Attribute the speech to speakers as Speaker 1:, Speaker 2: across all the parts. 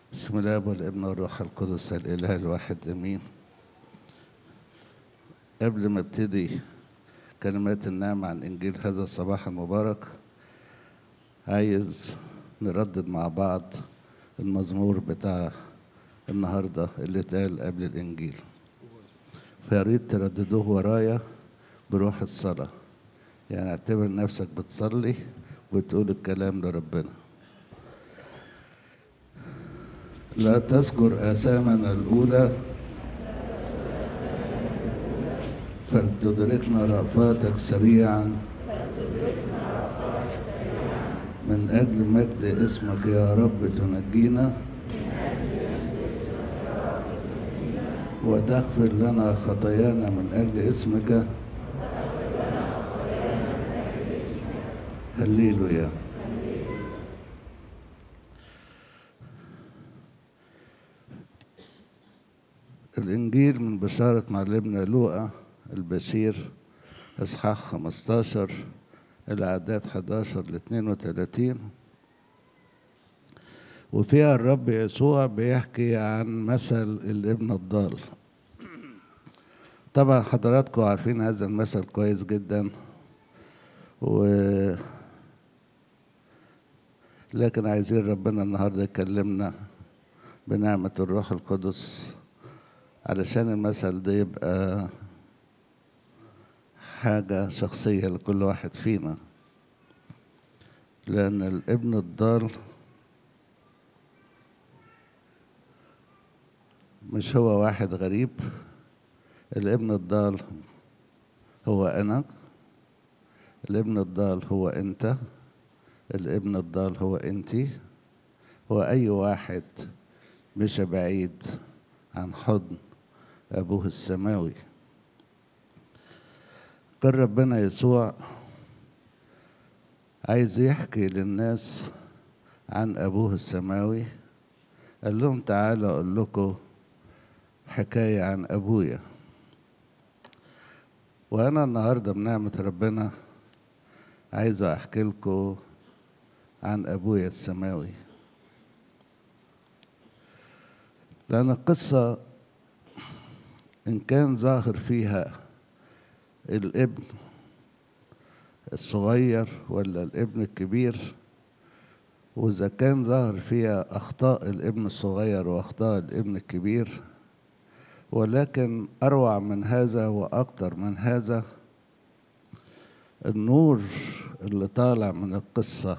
Speaker 1: بسم الله والابن والروح القدس الاله الواحد امين قبل ما ابتدي كلمات النعمة عن انجيل هذا الصباح المبارك عايز نردد مع بعض المزمور بتاع النهارده اللي اتقال قبل الانجيل فياريت ترددوه ورايا بروح الصلاة يعني اعتبر نفسك بتصلي وتقول الكلام لربنا لا تذكر آثامنا الأولى فلتدركنا رأفاتك سريعا من أجل مجد اسمك يا رب تنجينا وتغفر لنا خطايانا من أجل اسمك هللويا الإنجيل من بشارة معلمنا لوقا البشير إصحاح 15 الأعداد 11 ل 32 وفيها الرب يسوع بيحكي عن مثل الابن الضال طبعا حضراتكم عارفين هذا المثل كويس جدا و لكن عايزين ربنا النهارده يكلمنا بنعمة الروح القدس علشان المثل ده يبقى حاجة شخصية لكل واحد فينا لأن الابن الضال مش هو واحد غريب الابن الضال هو أنا الابن الضال هو أنت الابن الضال هو أنتي هو أي واحد مش بعيد عن حضن أبوه السماوي كان ربنا يسوع عايز يحكي للناس عن أبوه السماوي قال لهم تعالوا أقول لكم حكاية عن أبويا وأنا النهاردة بنعمة ربنا عايز أحكي لكم عن أبويا السماوي لأن القصة إن كان ظاهر فيها الابن الصغير ولا الابن الكبير وإذا كان ظاهر فيها أخطاء الابن الصغير وأخطاء الابن الكبير ولكن أروع من هذا وأكثر من هذا النور اللي طالع من القصة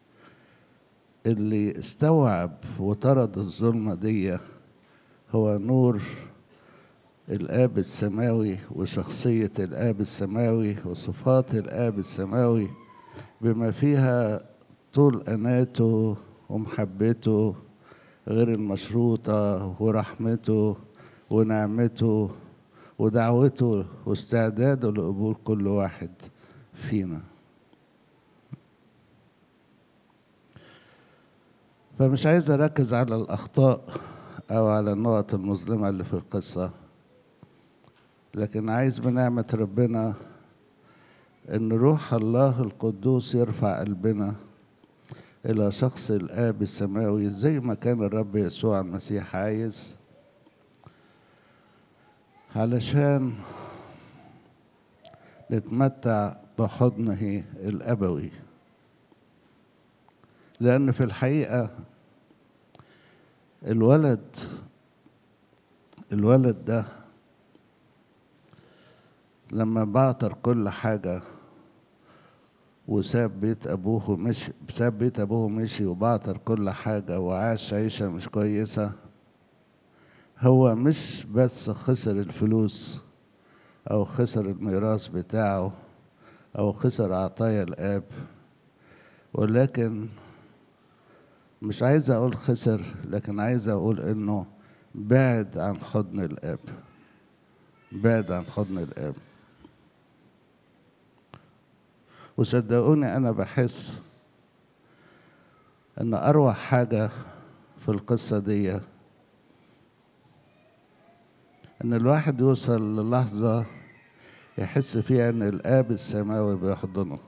Speaker 1: اللي استوعب وطرد الظلمة دي هو نور الآب السماوي وشخصية الآب السماوي وصفات الآب السماوي بما فيها طول أناته ومحبته غير المشروطة ورحمته ونعمته ودعوته واستعداده لقبول كل واحد فينا فمش عايز أركز على الأخطاء أو على النقط المظلمة اللي في القصة لكن عايز بنعمة ربنا إن روح الله القدوس يرفع قلبنا إلى شخص الآب السماوي زي ما كان الرب يسوع المسيح عايز علشان نتمتع بحضنه الأبوي لأن في الحقيقة الولد الولد ده لما بعتر كل حاجة وساب بيت أبوه مشي ساب بيت أبوه مشي وبعتر كل حاجة وعاش عيشة مش كويسة هو مش بس خسر الفلوس أو خسر الميراث بتاعه أو خسر عطايا الآب ولكن مش عايز أقول خسر لكن عايز أقول إنه بعد عن حضن الآب بعد عن حضن الآب وصدقوني أنا بحس إن أروع حاجة في القصة دي إن الواحد يوصل للحظة يحس فيها إن الآب السماوي بيحضنه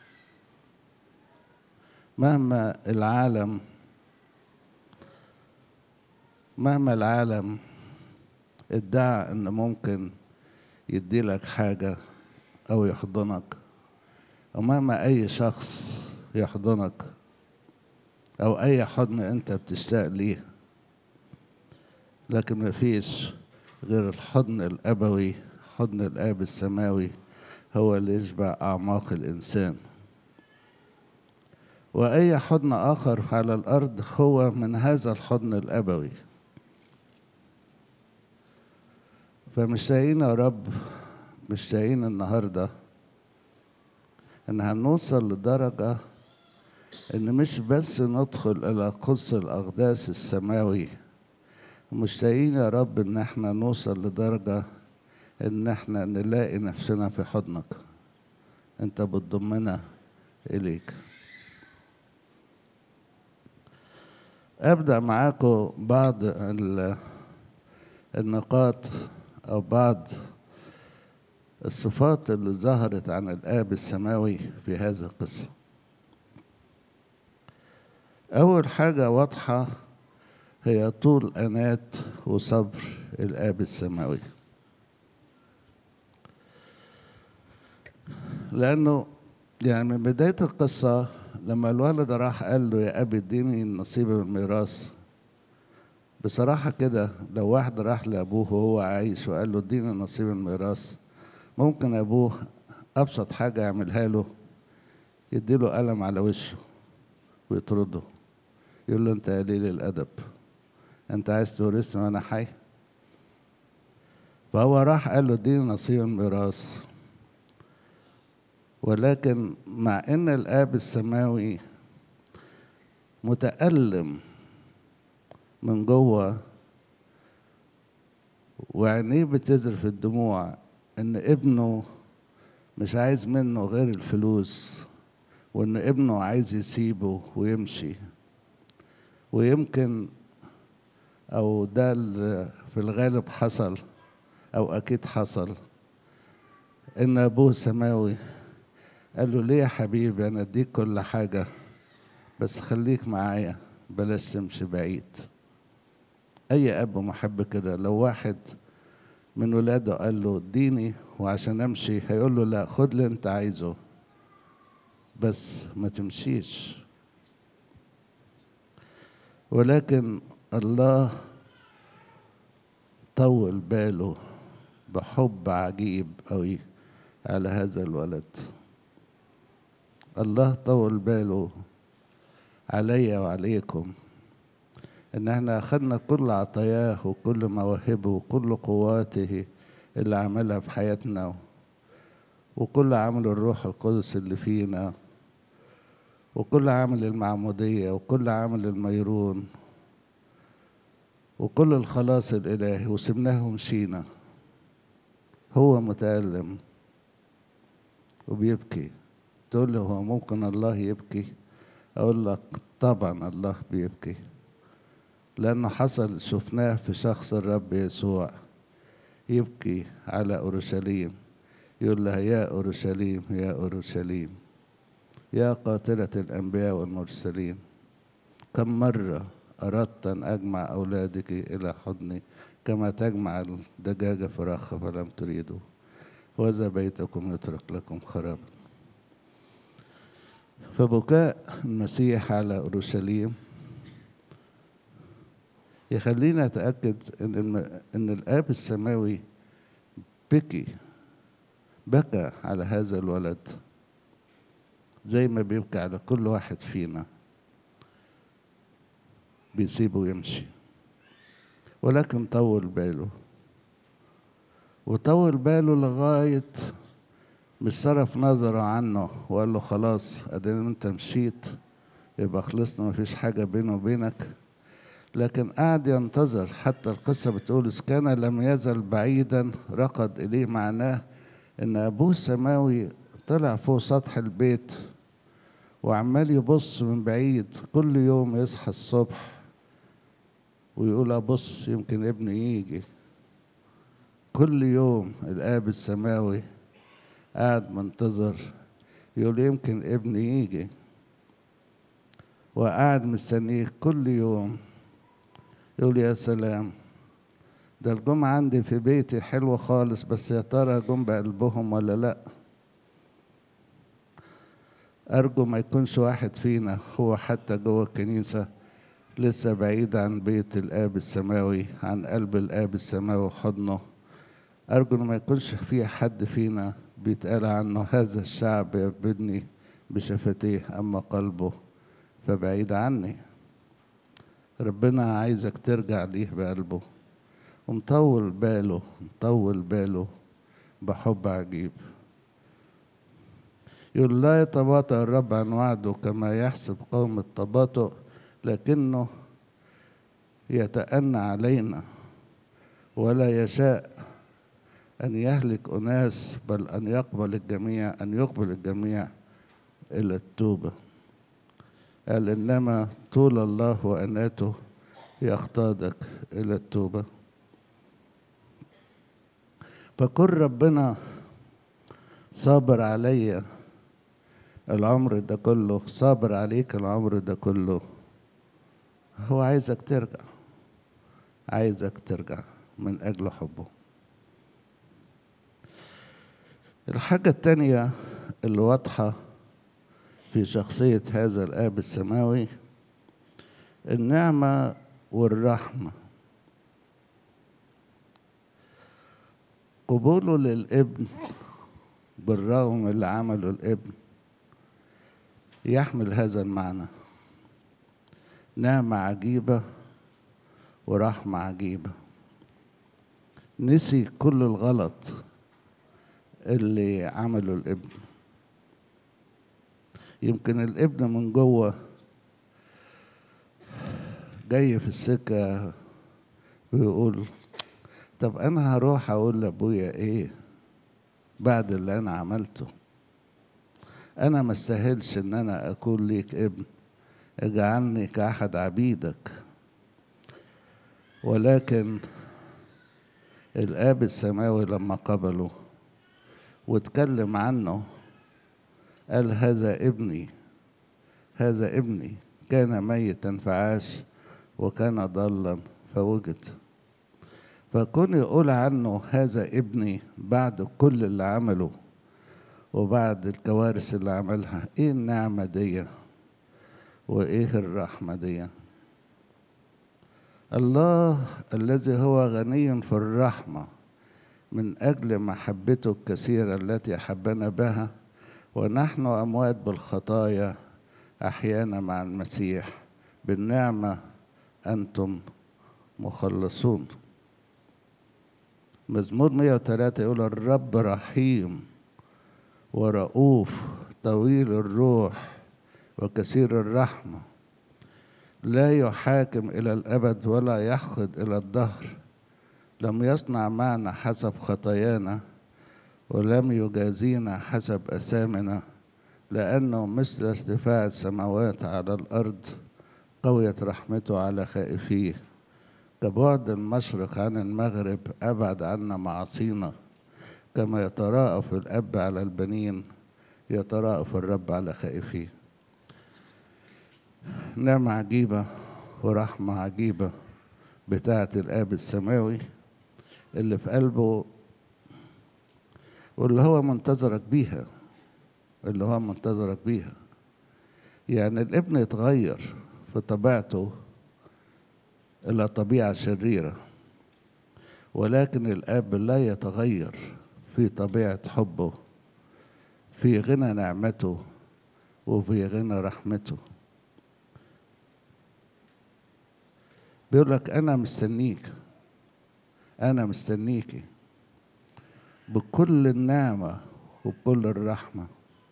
Speaker 1: مهما العالم مهما العالم ادعى ان ممكن يديلك حاجة او يحضنك ومهما اي شخص يحضنك او اي حضن انت بتشتاق ليه لكن مفيش غير الحضن الابوي حضن الاب السماوي هو اللي يشبع اعماق الانسان واي حضن اخر على الارض هو من هذا الحضن الابوي فمشتاقين يا رب مشتاقين النهارده ان هنوصل لدرجه ان مش بس ندخل الى قدس الاقداس السماوي مشتاقين يا رب ان احنا نوصل لدرجه ان احنا نلاقي نفسنا في حضنك انت بتضمنا اليك ابدا معاكم بعض النقاط او بعض الصفات اللي ظهرت عن الاب السماوي في هذه القصه اول حاجه واضحه هي طول انات وصبر الاب السماوي لانه يعني من بدايه القصه لما الولد راح قال له يا ابي اديني نصيب من الميراث بصراحة كده لو واحد راح لأبوه وهو عايش وقال له اديني نصيب من الميراث ممكن أبوه أبسط حاجة يعملها له يديله قلم على وشه ويطرده يقول له أنت قليل الأدب أنت عايز تورثني وأنا حي فهو راح قال له اديني نصيب من الميراث ولكن مع ان الاب السماوي متالم من جوه وعينيه بتزرف الدموع ان ابنه مش عايز منه غير الفلوس وان ابنه عايز يسيبه ويمشي ويمكن او ده اللي في الغالب حصل او اكيد حصل ان ابوه السماوي قال له ليه يا حبيبي انا اديك كل حاجة بس خليك معايا بلاش تمشي بعيد اي اب محب كده لو واحد من ولاده قال له اديني وعشان امشي هيقول له لا خد اللي انت عايزه بس ما تمشيش ولكن الله طول باله بحب عجيب قوي على هذا الولد الله طول باله عليا وعليكم ان احنا اخذنا كل عطاياه وكل مواهبه وكل قواته اللي عملها في حياتنا وكل عمل الروح القدس اللي فينا وكل عمل المعمودية وكل عمل الميرون وكل الخلاص الإلهي وسبناه ومشينا هو متألم وبيبكي تقول له هو ممكن الله يبكي أقول لك طبعا الله بيبكي لأنه حصل شفناه في شخص الرب يسوع يبكي على أورشليم يقول لها يا أورشليم يا أورشليم يا قاتلة الأنبياء والمرسلين كم مرة أردت أن أجمع أولادك إلى حضني كما تجمع الدجاجة فراخ فلم تريدوا وذا بيتكم يترك لكم خرابا فبكاء المسيح على أورشليم يخلينا نتأكد إن الم... إن الآب السماوي بكي بكى على هذا الولد زي ما بيبكي على كل واحد فينا بيسيبه ويمشي ولكن طول باله وطول باله لغاية مش صرف نظره عنه وقال له خلاص ادام انت مشيت يبقى خلصنا مفيش حاجة بينه وبينك لكن قعد ينتظر حتى القصة بتقول إذ كان لم يزل بعيدا رقد إليه معناه إن أبوه السماوي طلع فوق سطح البيت وعمال يبص من بعيد كل يوم يصحى الصبح ويقول أبص يمكن ابني يجي كل يوم الآب السماوي قاعد منتظر يقول يمكن ابني يجي وقاعد مستنيه كل يوم يقول يا سلام ده الجم عندي في بيتي حلوة خالص بس يا ترى جم بقلبهم ولا لأ أرجو ما يكونش واحد فينا هو حتى جوه الكنيسة لسه بعيد عن بيت الآب السماوي عن قلب الآب السماوي وحضنه أرجو إن ما يكونش في حد فينا بيتقال عنه هذا الشعب يعبدني بشفتيه أما قلبه فبعيد عني ربنا عايزك ترجع ليه بقلبه ومطول باله مطول باله بحب عجيب يقول لا يتباطأ الرب عن وعده كما يحسب قوم التباطؤ لكنه يتأنى علينا ولا يشاء أن يهلك أناس بل أن يقبل الجميع أن يقبل الجميع إلى التوبة قال إنما طول الله وأناته يقتادك إلى التوبة فكن ربنا صابر عليا العمر ده كله صابر عليك العمر ده كله هو عايزك ترجع عايزك ترجع من أجل حبه الحاجة التانية اللي واضحة في شخصية هذا الآب السماوي النعمة والرحمة قبوله للابن بالرغم من اللي عمله الابن يحمل هذا المعنى نعمة عجيبة ورحمة عجيبة نسي كل الغلط اللي عمله الابن يمكن الابن من جوه جاي في السكة ويقول طب أنا هروح أقول لأبويا إيه بعد اللي أنا عملته أنا ما استاهلش إن أنا أكون ليك ابن اجعلني كأحد عبيدك ولكن الآب السماوي لما قبله واتكلم عنه قال هذا ابني هذا ابني كان ميتا فعاش وكان ضالا فوجد فكون يقول عنه هذا ابني بعد كل اللي عمله وبعد الكوارث اللي عملها ايه النعمة دي وايه الرحمة دي الله الذي هو غني في الرحمة من أجل محبته الكثيرة التي أحبنا بها ونحن أموات بالخطايا أحيانا مع المسيح بالنعمة أنتم مخلصون مزمور 103 يقول الرب رحيم ورؤوف طويل الروح وكثير الرحمة لا يحاكم إلى الأبد ولا يحقد إلى الدهر لم يصنع معنا حسب خطايانا ولم يجازينا حسب أثامنا لأنه مثل ارتفاع السماوات على الأرض قويت رحمته على خائفيه كبعد المشرق عن المغرب أبعد عنا معاصينا كما يتراءف الأب على البنين يتراءف الرب على خائفيه نعمة عجيبة ورحمة عجيبة بتاعة الآب السماوي اللي في قلبه واللي هو منتظرك بيها اللي هو منتظرك بيها يعني الابن يتغير في طبيعته إلى طبيعة شريرة ولكن الآب لا يتغير في طبيعة حبه في غنى نعمته وفي غنى رحمته بيقول لك أنا مستنيك أنا مستنيكي بكل النعمة وبكل الرحمة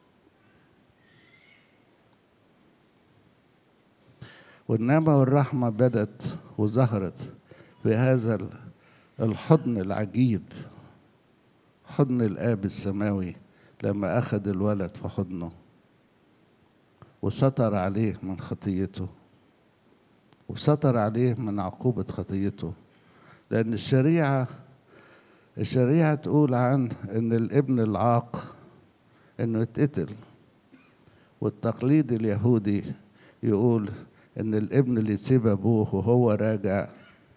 Speaker 1: والنعمة والرحمة بدت وظهرت في هذا الحضن العجيب حضن الآب السماوي لما أخذ الولد في حضنه وستر عليه من خطيته وستر عليه من عقوبة خطيته لأن الشريعة الشريعة تقول عن إن الابن العاق إنه يتقتل والتقليد اليهودي يقول إن الابن اللي يسيب أبوه وهو راجع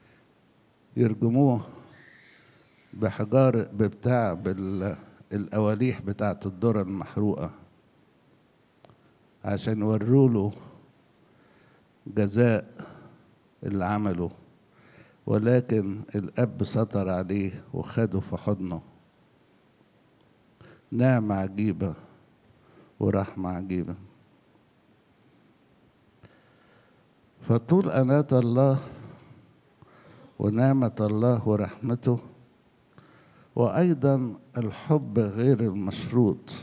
Speaker 1: يرجموه بحجار بتاع بالأواليح بتاعة الذرة المحروقة عشان يوروا له جزاء اللي عمله ولكن الأب سطر عليه وخده في حضنه نعمة عجيبة ورحمة عجيبة فطول أناة الله ونعمة الله ورحمته وأيضا الحب غير المشروط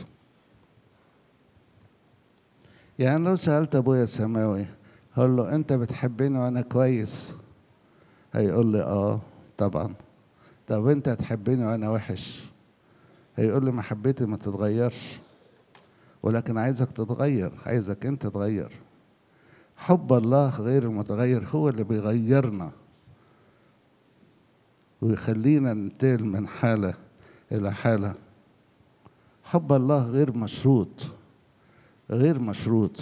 Speaker 1: يعني لو سألت أبويا السماوي هقول له أنت بتحبني وأنا كويس هيقول لي آه طبعا طب أنت تحبني وأنا وحش هيقول لي محبتي ما تتغيرش ولكن عايزك تتغير عايزك أنت تتغير حب الله غير المتغير هو اللي بيغيرنا ويخلينا ننتقل من حالة إلى حالة حب الله غير مشروط غير مشروط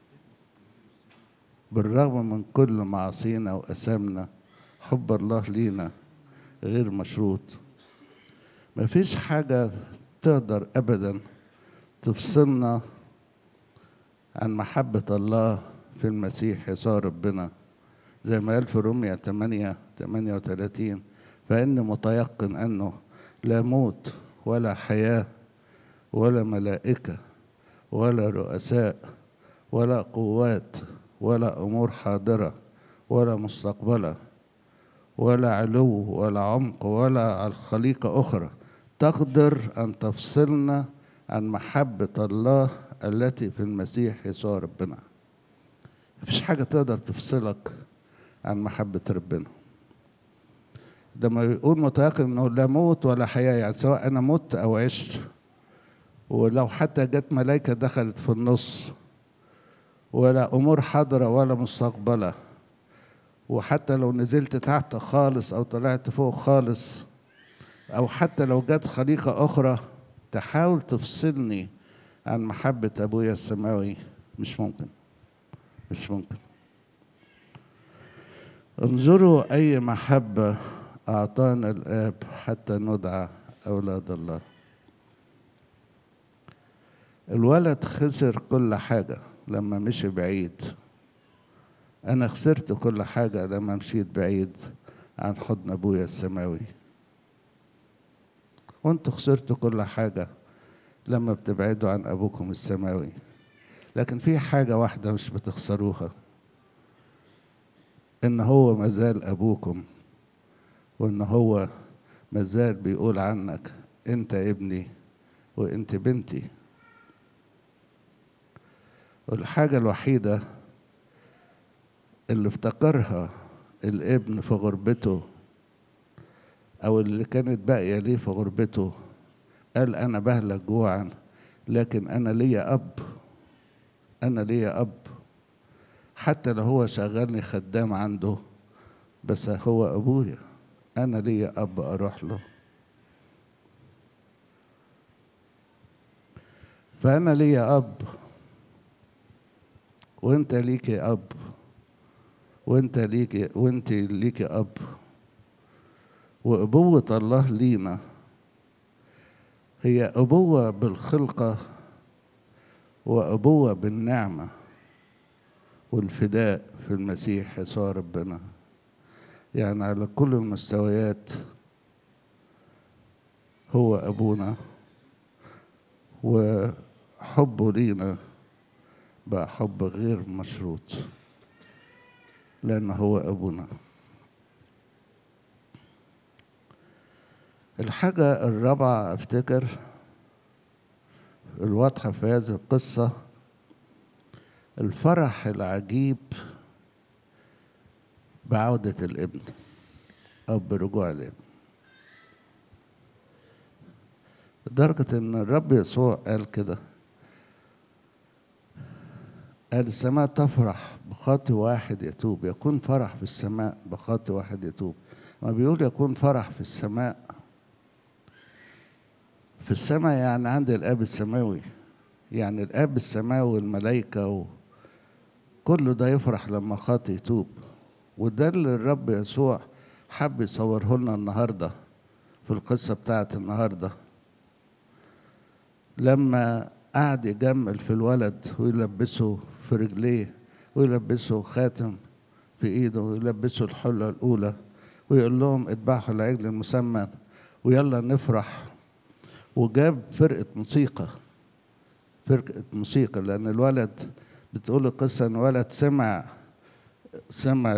Speaker 1: بالرغم من كل معاصينا وأثامنا حب الله لينا غير مشروط مفيش حاجة تقدر أبدا تفصلنا عن محبة الله في المسيح يسوع ربنا زي ما قال في رومية 8 38 فإني متيقن أنه لا موت ولا حياة ولا ملائكة ولا رؤساء ولا قوات ولا أمور حاضرة ولا مستقبلة ولا علو ولا عمق ولا خليقة أخرى تقدر أن تفصلنا عن محبة الله التي في المسيح يسوع ربنا مفيش حاجة تقدر تفصلك عن محبة ربنا لما يقول متيقن انه لا موت ولا حياه يعني سواء انا مت او عشت ولو حتى جت ملائكه دخلت في النص ولا امور حاضره ولا مستقبله وحتى لو نزلت تحت خالص او طلعت فوق خالص او حتى لو جت خليقه اخرى تحاول تفصلني عن محبه ابويا السماوي مش ممكن مش ممكن انظروا اي محبه أعطانا الآب حتى ندعى أولاد الله الولد خسر كل حاجة لما مشي بعيد أنا خسرت كل حاجة لما مشيت بعيد عن حضن أبويا السماوي وانتوا خسرتوا كل حاجة لما بتبعدوا عن أبوكم السماوي لكن في حاجة واحدة مش بتخسروها إن هو مازال أبوكم وان هو مازال بيقول عنك انت ابني وانت بنتي والحاجة الوحيدة اللي افتكرها الابن في غربته او اللي كانت باقية ليه في غربته قال انا بهلك جوعا لكن انا ليا اب انا ليا اب حتى لو هو شغلني خدام عنده بس هو ابويا أنا ليا أب أروح له فأنا ليا أب وأنت ليكي أب وأنت ليكي وأنت ليكي أب وأبوة الله لينا هي أبوة بالخلقة وأبوة بالنعمة والفداء في المسيح يسوع ربنا يعني على كل المستويات هو أبونا وحبه لينا بقى حب غير مشروط لأن هو أبونا الحاجة الرابعة أفتكر الواضحة في هذه القصة الفرح العجيب بعودة الابن أو برجوع الابن لدرجة إن الرب يسوع قال كده قال السماء تفرح بخاطي واحد يتوب يكون فرح في السماء بخاطي واحد يتوب ما بيقول يكون فرح في السماء في السماء يعني عند الآب السماوي يعني الآب السماوي والملائكة وكله ده يفرح لما خاطي يتوب وده اللي الرب يسوع حب يصوره لنا النهارده في القصه بتاعت النهارده لما قعد يجمل في الولد ويلبسه في رجليه ويلبسه خاتم في ايده ويلبسه الحله الاولى ويقول لهم اذبحوا العجل المسمن ويلا نفرح وجاب فرقه موسيقى فرقه موسيقى لان الولد بتقول القصه ان الولد سمع سمع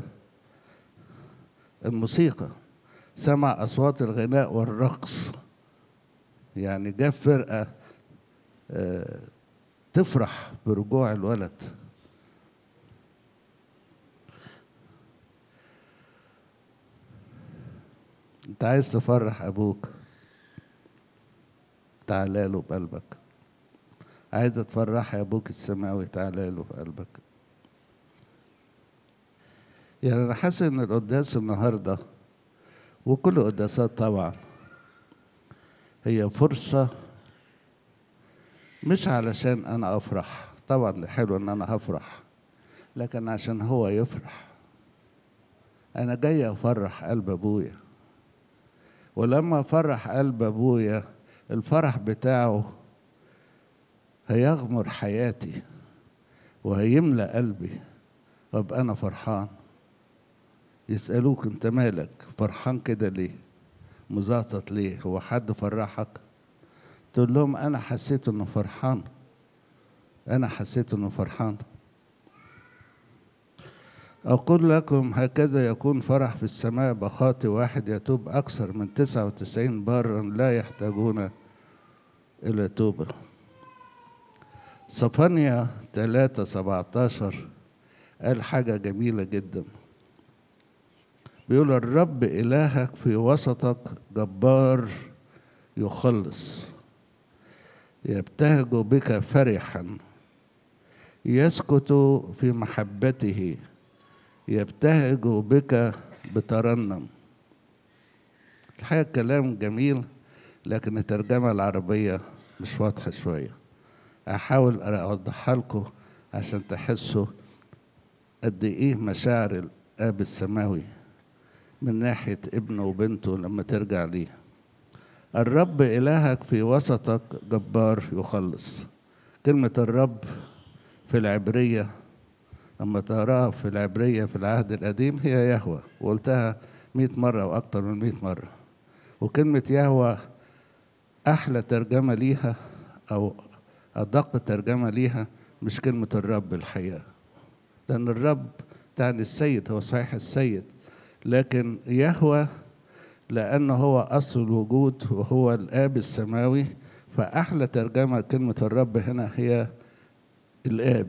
Speaker 1: الموسيقى سمع اصوات الغناء والرقص يعني جاب فرقه تفرح برجوع الولد انت عايز تفرح ابوك تعالى له بقلبك عايز تفرح يا ابوك السماوي تعالى له بقلبك يعني انا حاسس ان القداس النهارده وكل القداسات طبعا هي فرصه مش علشان انا افرح طبعا حلو ان انا هفرح لكن عشان هو يفرح انا جاي افرح قلب ابويا ولما افرح قلب ابويا الفرح بتاعه هيغمر حياتي وهيملى قلبي وابقى انا فرحان يسالوك انت مالك فرحان كده ليه مزاطط ليه هو حد فرحك تقول لهم انا حسيت انه فرحان انا حسيت انه فرحان أقول لكم هكذا يكون فرح في السماء بخاطئ واحد يتوب أكثر من تسعة وتسعين برا لا يحتاجون إلى توبة صفانيا ثلاثة سبعتاشر قال حاجة جميلة جدا بيقول الرب إلهك في وسطك جبار يخلص يبتهج بك فرحا يسكت في محبته يبتهج بك بترنم الحقيقة كلام جميل لكن الترجمة العربية مش واضحة شوية أحاول أوضحها لكم عشان تحسوا قد إيه مشاعر الآب السماوي من ناحية ابنه وبنته لما ترجع ليه الرب إلهك في وسطك جبار يخلص كلمة الرب في العبرية لما تقراها في العبرية في العهد القديم هي يهوى وقلتها مئة مرة وأكتر من مئة مرة وكلمة يهوى أحلى ترجمة ليها أو أدق ترجمة ليها مش كلمة الرب الحقيقة لأن الرب تعني السيد هو صحيح السيد لكن يهوى لأنه هو أصل الوجود وهو الآب السماوي فأحلى ترجمة كلمة الرب هنا هي الآب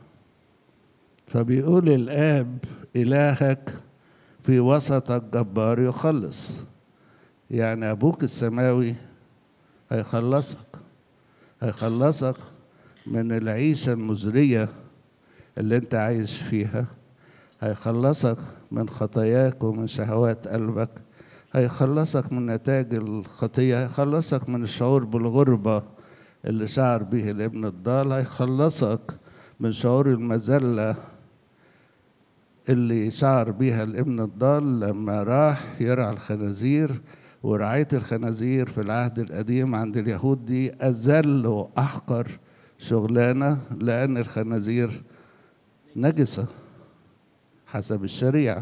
Speaker 1: فبيقول الآب إلهك في وسطك جبار يخلص يعني أبوك السماوي هيخلصك هيخلصك من العيشة المزرية اللي انت عايش فيها هيخلصك من خطاياك ومن شهوات قلبك هيخلصك من نتائج الخطية هيخلصك من الشعور بالغربة اللي شعر به الابن الضال هيخلصك من شعور المذلة اللي شعر بيها الابن الضال لما راح يرعى الخنازير ورعاية الخنازير في العهد القديم عند اليهود دي أذل وأحقر شغلانة لأن الخنازير نجسة حسب الشريعة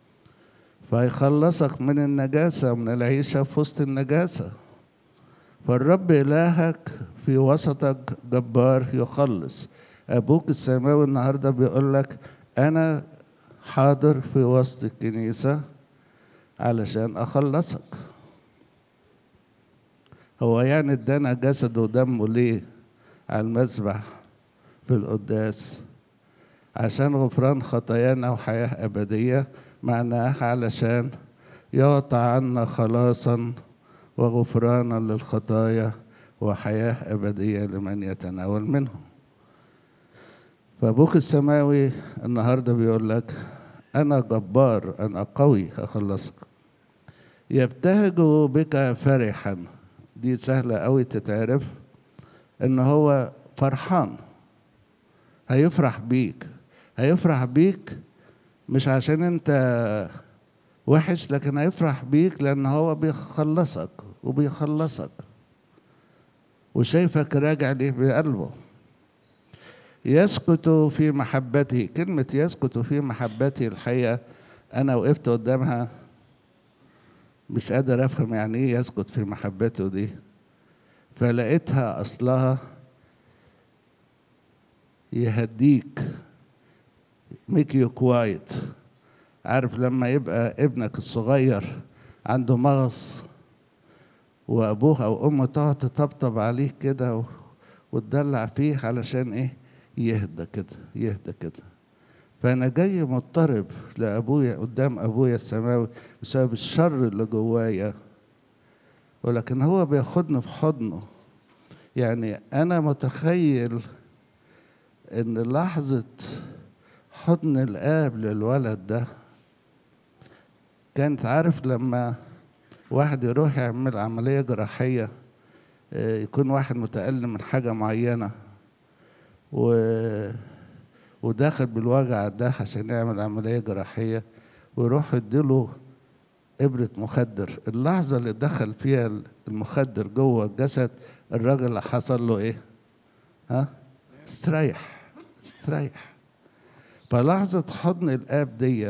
Speaker 1: فيخلصك من النجاسة من العيشة في وسط النجاسة فالرب إلهك في وسطك جبار يخلص أبوك السماوي النهاردة بيقول لك أنا حاضر في وسط الكنيسة علشان أخلصك هو يعني ادانا جسده ودمه ليه على المذبح في القداس عشان غفران خطايانا وحياة أبدية معناها علشان يعطى عنا خلاصا وغفرانا للخطايا وحياة أبدية لمن يتناول منهم فأبوك السماوي النهاردة بيقول لك أنا جبار أنا قوي أخلصك يبتهج بك فرحا دي سهلة أوي تتعرف إن هو فرحان هيفرح بيك هيفرح بيك مش عشان انت وحش لكن هيفرح بيك لأن هو بيخلصك وبيخلصك وشايفك راجع ليه بقلبه يسكت في محبته كلمة يسكت في محبته الحقيقة أنا وقفت قدامها مش قادر أفهم يعني إيه يسكت في محبته دي فلقيتها أصلها يهديك ميك يو كوايت عارف لما يبقى ابنك الصغير عنده مغص وابوه او امه تقعد تطبطب عليه كده وتدلع فيه علشان ايه يهدى كده يهدى كده فانا جاي مضطرب لابويا قدام ابويا السماوي بسبب الشر اللي جوايا ولكن هو بياخدني في حضنه يعني انا متخيل ان لحظه حضن الاب للولد ده كانت عارف لما واحد يروح يعمل عمليه جراحيه يكون واحد متألم من حاجه معينه و وداخل بالوجع ده عشان يعمل عملية جراحية ويروح يديله إبرة مخدر اللحظة اللي دخل فيها المخدر جوه الجسد الراجل اللي حصل له إيه؟ ها؟ استريح استريح فلحظة حضن الآب دي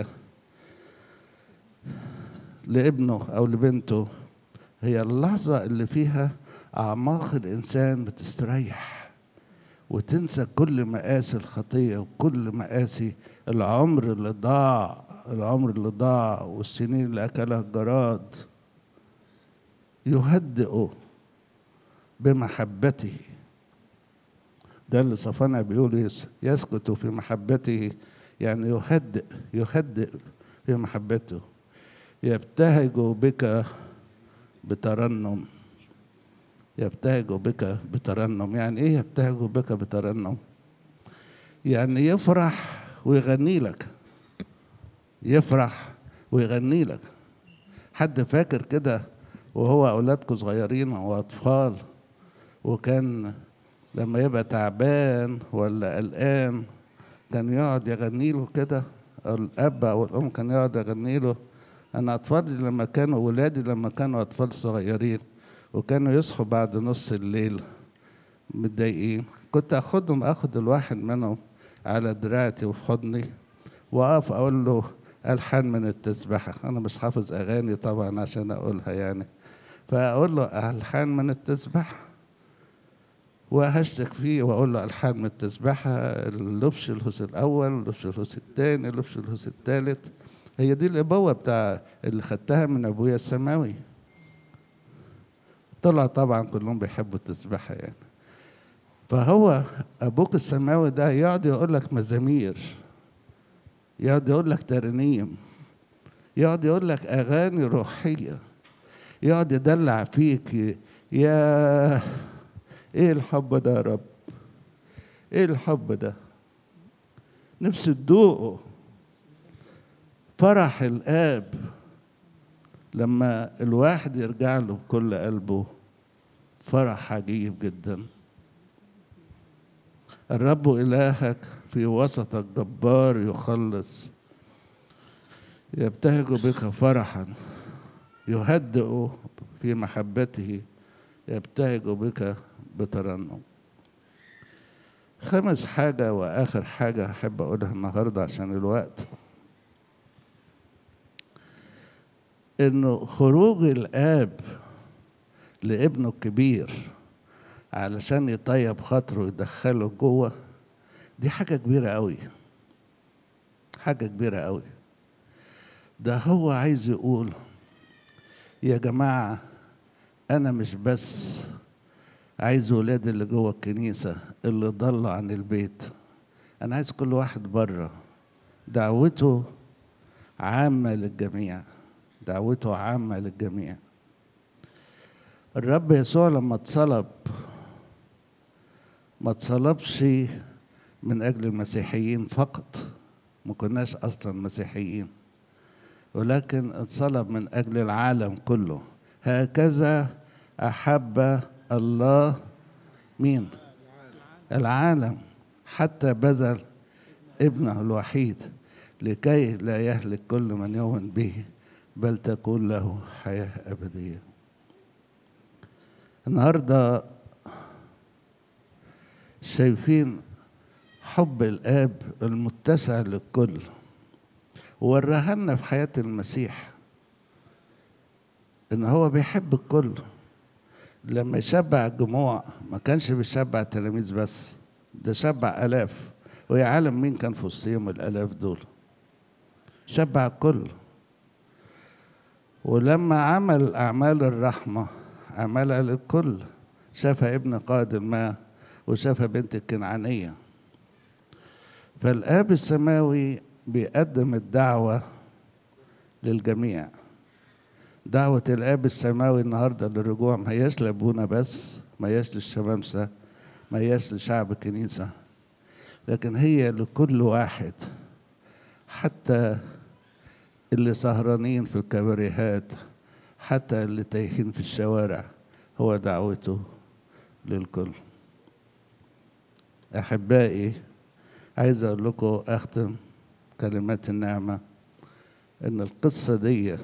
Speaker 1: لابنه أو لبنته هي اللحظة اللي فيها أعماق الإنسان بتستريح وتنسى كل مآسي الخطية وكل مآسي العمر اللي ضاع العمر اللي ضاع والسنين اللي أكلها الجراد يهدئ بمحبته ده اللي صفانا بيقول يسكت في محبته يعني يهدئ يهدئ في محبته يبتهج بك بترنم يبتهج بك بترنم يعني ايه يبتهج بك بترنم يعني يفرح ويغني لك يفرح ويغني لك حد فاكر كده وهو اولادكم صغيرين واطفال وكان لما يبقى تعبان ولا قلقان كان يقعد يغني له كده الاب او الام كان يقعد يغني له انا اطفالي لما كانوا ولادي لما كانوا اطفال صغيرين وكانوا يصحوا بعد نص الليل متضايقين كنت اخدهم اخد الواحد منهم على دراعتي وفي حضني واقف اقول له الحان من التسبحه انا مش حافظ اغاني طبعا عشان اقولها يعني فاقول له الحان من التسبحه وهشتك فيه واقول له الحان من التسبحه اللبش الهوس الاول اللبش الهوس الثاني اللبش الهوس الثالث هي دي الابوه بتاع اللي خدتها من ابويا السماوي طلع طبعا كلهم بيحبوا التسبحه يعني فهو ابوك السماوي ده يقعد يقول لك مزامير يقعد يقول لك ترنيم يقعد يقول لك اغاني روحيه يقعد يدلع فيك يا ايه الحب ده يا رب ايه الحب ده نفسي تدوقه فرح الاب لما الواحد يرجع له بكل قلبه فرح عجيب جدا الرب إلهك في وسطك جبار يخلص يبتهج بك فرحا يهدئ في محبته يبتهج بك بترنم خامس حاجة وآخر حاجة أحب أقولها النهاردة عشان الوقت إنه خروج الآب لابنه الكبير علشان يطيب خاطره ويدخله جوه دي حاجة كبيرة قوي حاجة كبيرة قوي ده هو عايز يقول يا جماعة أنا مش بس عايز ولاد اللي جوه الكنيسة اللي ضلوا عن البيت أنا عايز كل واحد بره دعوته عامة للجميع دعوته عامة للجميع الرب يسوع لما اتصلب ما اتصلبش من أجل المسيحيين فقط ما كناش أصلا مسيحيين ولكن اتصلب من أجل العالم كله هكذا أحب الله مين العالم حتى بذل ابنه الوحيد لكي لا يهلك كل من يؤمن به بل تكون له حياة أبدية النهاردة شايفين حب الآب المتسع للكل ووراها لنا في حياة المسيح إن هو بيحب الكل لما يشبع الجموع ما كانش بيشبع التلاميذ بس ده شبع آلاف ويا عالم مين كان في وسطهم الآلاف دول شبع الكل ولما عمل أعمال الرحمة عملها للكل شافها ابن قائد الماء وشافها بنت الكنعانية فالآب السماوي بيقدم الدعوة للجميع دعوة الآب السماوي النهاردة للرجوع ما هياش لأبونا بس ما هياش للشمامسة ما هياش لشعب الكنيسة لكن هي لكل واحد حتى اللي سهرانين في الكباريهات حتى اللي تايهين في الشوارع هو دعوته للكل أحبائي عايز أقول لكم أختم كلمات النعمة إن القصة دي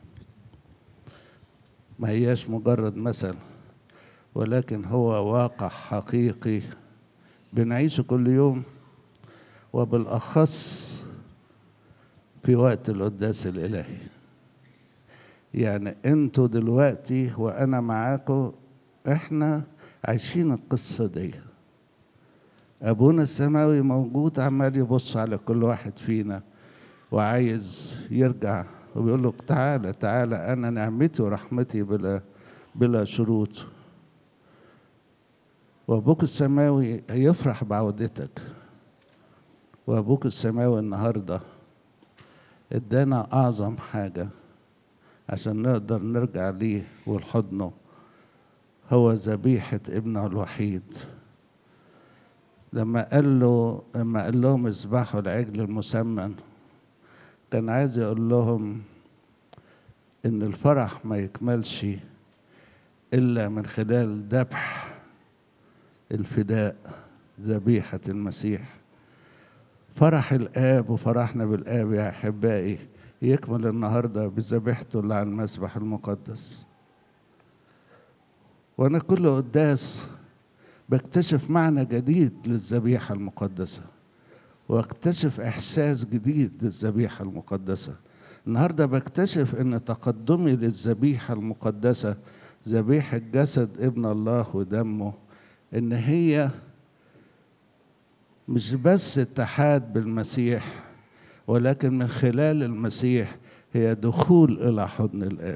Speaker 1: ما هياش مجرد مثل ولكن هو واقع حقيقي بنعيشه كل يوم وبالأخص في وقت القداس الإلهي يعني انتوا دلوقتي وأنا معاكم احنا عايشين القصة دي أبونا السماوي موجود عمال يبص على كل واحد فينا وعايز يرجع وبيقول له تعالى تعالى أنا نعمتي ورحمتي بلا بلا شروط وأبوك السماوي يفرح بعودتك وأبوك السماوي النهاردة ادانا أعظم حاجة عشان نقدر نرجع ليه ولحضنه هو ذبيحة ابنه الوحيد لما قال له لما قال لهم اذبحوا العجل المسمن كان عايز يقول لهم ان الفرح ما يكملش الا من خلال ذبح الفداء ذبيحه المسيح فرح الاب وفرحنا بالاب يا احبائي يكمل النهارده بذبيحته اللي على المسبح المقدس وانا كل قداس بكتشف معنى جديد للذبيحه المقدسه واكتشف احساس جديد للذبيحه المقدسه النهارده بكتشف ان تقدمي للذبيحه المقدسه ذبيحه جسد ابن الله ودمه ان هي مش بس اتحاد بالمسيح ولكن من خلال المسيح هي دخول الى حضن الاب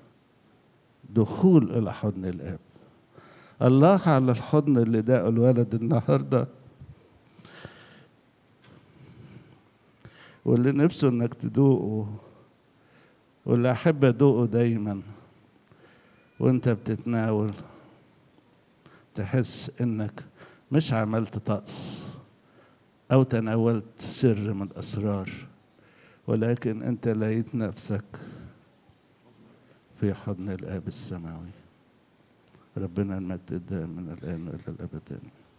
Speaker 1: دخول الى حضن الاب الله على الحضن اللي داقه الولد النهارده واللي نفسه انك تدوقه واللي احب ادوقه دايما وانت بتتناول تحس انك مش عملت طقس او تناولت سر من الاسرار ولكن انت لقيت نفسك في حضن الاب السماوي ربنا المجد الدائم من الان والى الابد